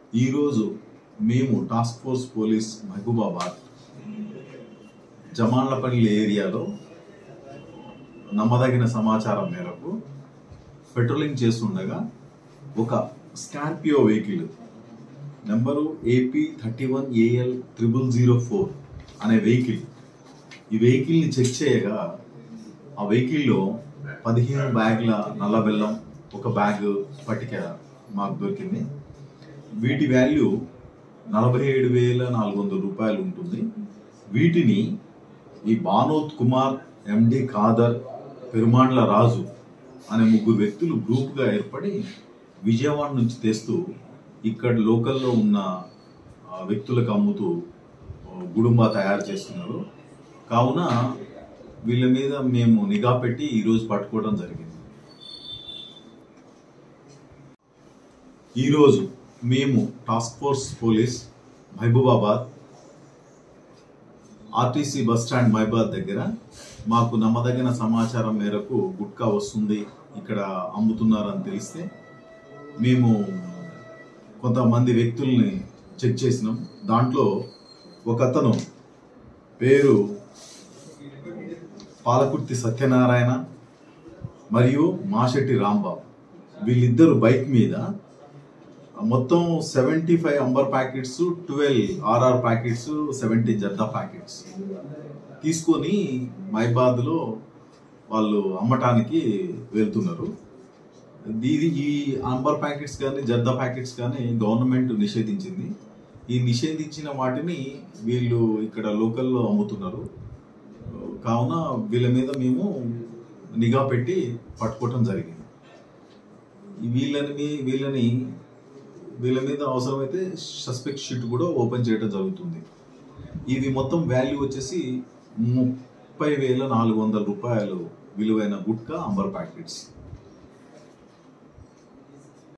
ఈరోజు మేము task force police Mahabubabad Jamanlapalli ఏరియాలో నమ్మదగిన సమాచారం మేరకు పెట్రోలింగ్ చేస్తుండగా ఒక Scorpio vehicle number AP thirty one AL triple zero four అనే వెహికల్ ఈ వెహికల్ని చెక్ చేయగా ఆ వెహికల్లో పదిహేను బ్యాగుల నల్ల బెల్లం ఒక బ్యాగ్ పట్టిక మాకు దొరికింది వీటి వాల్యూ నలభై ఏడు వేల నాలుగు వందల రూపాయలు ఉంటుంది వీటిని ఈ బానోత్ కుమార్ ఎండి ఖాదర్ పెరుమాండ్ల రాజు అనే ముగ్గురు వ్యక్తులు గ్రూప్గా ఏర్పడి విజయవాడ నుంచి తెస్తూ ఇక్కడ లోకల్లో ఉన్న ఆ, వ్యక్తులకు అమ్ముతూ ఆ, గుడుంబా తయారు చేస్తున్నారు కావున వీళ్ళ మీద మేము నిఘా పెట్టి ఈరోజు పట్టుకోవడం జరిగింది ఈరోజు మేము task force police Mahabubabad RTC bus stand Mahabad దగ్గర మాకు నమ్మదగిన సమాచారం మేరకు గుట్కా వస్తుంది ఇక్కడ అమ్ముతున్నారని తెలిస్తే మేము కొంతమంది వ్యక్తుల్ని చెక్ చేసినాం దాంట్లో ఒక అతను పేరు పాలకుర్తి సత్యనారాయణ మరియు మాషెట్టి రాంబాబు వీళ్ళిద్దరు బైక్ మీద మొత్తం seventy five Amber packets twelve RR packets seventy జర్దా ప్యాకెట్స్ తీసుకొని మైబాద్లో వాళ్ళు అమ్మటానికి వెళ్తున్నారు ఇది ఈ అంబర్ ప్యాకెట్స్ కానీ జర్దా ప్యాకెట్స్ కానీ గవర్నమెంట్ నిషేధించింది ఈ నిషేధించిన వాటిని వీళ్ళు ఇక్కడ లోకల్లో అమ్ముతున్నారు కావున వీళ్ళ మీద మేము నిఘా పెట్టి పట్టుకోవటం జరిగింది వీళ్ళని వీళ్ళని వీళ్ళ మీద అవసరమైతే సస్పెక్ట్ షీట్ కూడా ఓపెన్ చేయడం జరుగుతుంది ఇది మొత్తం వాల్యూ వచ్చేసి ముప్పై వేల నాలుగు వందల రూపాయలు విలువైన గుట్కా అంబర్ ప్యాకెట్స్